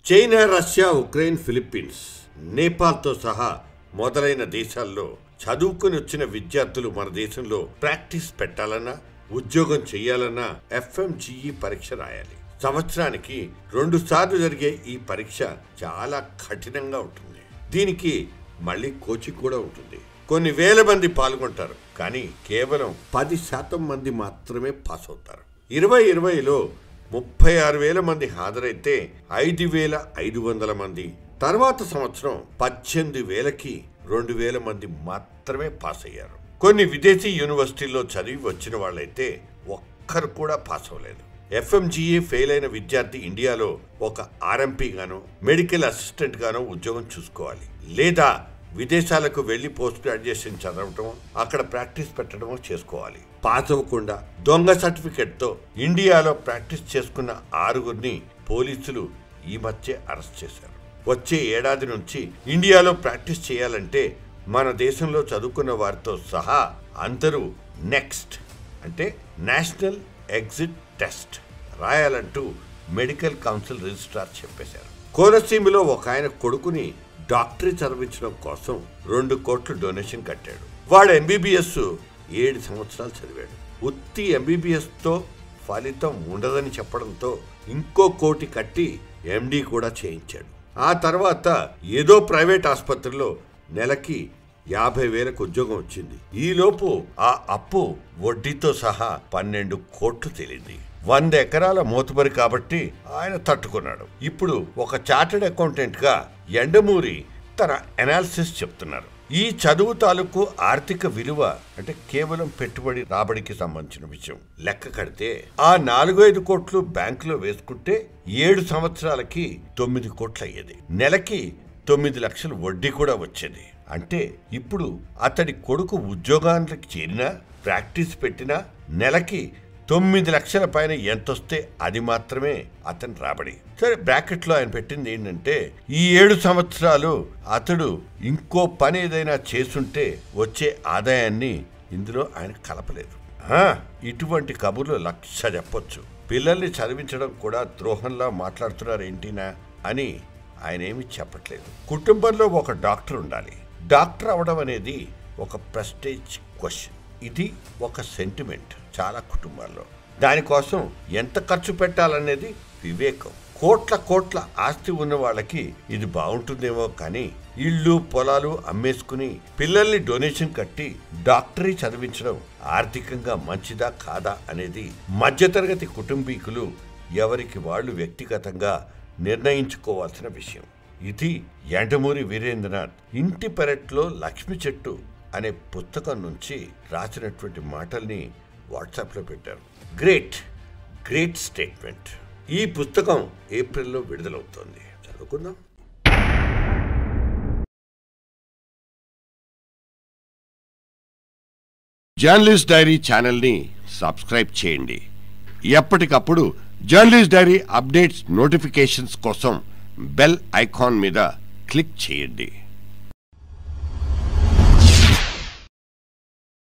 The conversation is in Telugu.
చైనా రష్యా ఉక్రెయిన్ ఫిలిప్పీన్స్ నేపాల్తో సహా మొదలైన దేశాల్లో చదువుకుని వచ్చిన విద్యార్థులు మన దేశంలో ప్రాక్టీస్ పెట్టాలన్నా ఉద్యోగం చేయాలన్నా ఎఫ్ఎంజిఈ పరీక్ష రాయాలి సంవత్సరానికి రెండు సార్లు జరిగే ఈ పరీక్ష చాలా కఠినంగా ఉంటుంది దీనికి మళ్ళీ కోచింగ్ కూడా ఉంటుంది కొన్ని వేల మంది పాల్గొంటారు కానీ కేవలం పది శాతం మంది మాత్రమే పాస్ అవుతారు ఇరవై ఇరవైలో ముప్పై ఆరు వేల మంది హాజరైతే ఐదు వేల ఐదు వందల మంది తర్వాత సంవత్సరం పద్దెనిమిది వేలకి రెండు వేల మంది మాత్రమే పాస్ అయ్యారు కొన్ని విదేశీ యూనివర్సిటీల్లో చదివి వచ్చిన వాళ్ళైతే ఒక్కరు కూడా పాస్ అవ్వలేదు ఎఫ్ఎంజీఏ ఫెయిల్ అయిన విద్యార్థి ఇండియాలో ఒక ఆర్ఎంపీ గానో మెడికల్ అసిస్టెంట్ గానో ఉద్యోగం చూసుకోవాలి లేదా విదేశాలకు వెళ్లి పోస్ట్ గ్రాడ్యుయేషన్ చదవటం అక్కడ ప్రాక్టీస్ పెట్టడమో చేసుకోవాలి పాస్ అవ్వకుండా దొంగ సర్టిఫికెట్ తో ఇండియాలో ప్రాక్టీస్ చేసుకున్న ఆరుగురిని పోలీసులు ఈ మధ్య అరెస్ట్ చేశారు వచ్చే ఏడాది నుంచి ఇండియాలో ప్రాక్టీస్ చేయాలంటే మన దేశంలో చదువుకున్న వారితో సహా అందరూ నెక్స్ట్ అంటే నేషనల్ ఎగ్జిట్ టెస్ట్ రాయాలంటూ మెడికల్ కౌన్సిల్ రిజిస్ట్రార్ చెప్పేశారు కోనసీమలో ఒక ఆయన కొడుకుని డాక్టరీ చదివించడం కోసం రెండు కోట్లు డొనేషన్ కట్టాడు వాడు ఎంబీబీఎస్ ఏడు సంవత్సరాలు చదివాడు ఉత్తి ఎంబీబీఎస్ తో ఫలితం ఉండదని చెప్పడంతో ఇంకో కోటి కట్టి ఎండి కూడా చేయించాడు ఆ తర్వాత ఏదో ప్రైవేట్ ఆసుపత్రిలో నెలకి యాభై వేలకు ఉద్యోగం వచ్చింది ఈలోపు ఆ అప్పు వడ్డీతో సహా పన్నెండు కోట్లు తేలింది వంద ఎకరాల మోతుబరి కాబట్టి ఆయన తట్టుకున్నాడు ఇప్పుడు ఒక చార్టెడ్ అకౌంటెంట్ గా ఎండమూరి తన ఎనాలిసిస్ చెప్తున్నారు ఈ చదువు తాలూకు ఆర్థిక విలువ అంటే కేవలం పెట్టుబడి రాబడికి సంబంధించిన విషయం లెక్క కడితే ఆ నాలుగు ఐదు కోట్లు బ్యాంకులో వేసుకుంటే ఏడు సంవత్సరాలకి తొమ్మిది కోట్లు అయ్యేది నెలకి తొమ్మిది లక్షలు వడ్డీ కూడా వచ్చేది అంటే ఇప్పుడు అతడి కొడుకు ఉద్యోగానికి చేరినా ప్రాక్టీస్ పెట్టినా నెలకి తొమ్మిది లక్షల పైన ఎంతొస్తే అది మాత్రమే అతని రాబడి సరే బ్రాకెట్లో ఆయన పెట్టింది ఏంటంటే ఈ ఏడు సంవత్సరాలు అతడు ఇంకో పని ఏదైనా చేసుంటే వచ్చే ఆదాయాన్ని ఇందులో ఆయన కలపలేదు ఆ, ఇటువంటి కబుర్లు లక్ష చెప్పొచ్చు పిల్లల్ని చదివించడం కూడా ద్రోహంలా మాట్లాడుతున్నారు ఏంటినా అని ఆయన ఏమీ చెప్పట్లేదు కుటుంబంలో ఒక డాక్టర్ ఉండాలి డాక్టర్ అవడం అనేది ఒక ప్రెస్టేజ్ క్వశ్చన్ ఇది ఒక సెంటిమెంట్ చాలా కుటుంబాల్లో దానికోసం ఎంత ఖర్చు పెట్టాలనేది వివేకం కోట్ల కోట్ల ఆస్తి ఉన్న వాళ్ళకి ఇది బాగుంటుందేమో కానీ ఇళ్ళు పొలాలు అమ్మేసుకుని పిల్లల్ని డొనేషన్ కట్టి డాక్టరీ చదివించడం ఆర్థికంగా మంచిదా కాదా అనేది మధ్యతరగతి కుటుంబీకులు ఎవరికి వాళ్ళు వ్యక్తిగతంగా నిర్ణయించుకోవాల్సిన విషయం ఇది ఎండమూరి వీరేంద్రనాథ్ ఇంటి పెరట్లో లక్ష్మి చెట్టు అనే పుస్తకం నుంచి రాసినటువంటి మాటల్ని వాట్సాప్లో పెట్టారు గ్రేట్ గ్రేట్ స్టేట్మెంట్ ఈ పుస్తకం ఏప్రిల్లో విడుదలవుతోంది చదువుకుందాం జర్నలిస్ట్ డైరీ ఛానల్ని సబ్స్క్రైబ్ చేయండి ఎప్పటికప్పుడు జర్నలిస్ట్ డైరీ అప్డేట్స్ నోటిఫికేషన్స్ కోసం బెల్ ఐకాన్ మీద క్లిక్ చేయండి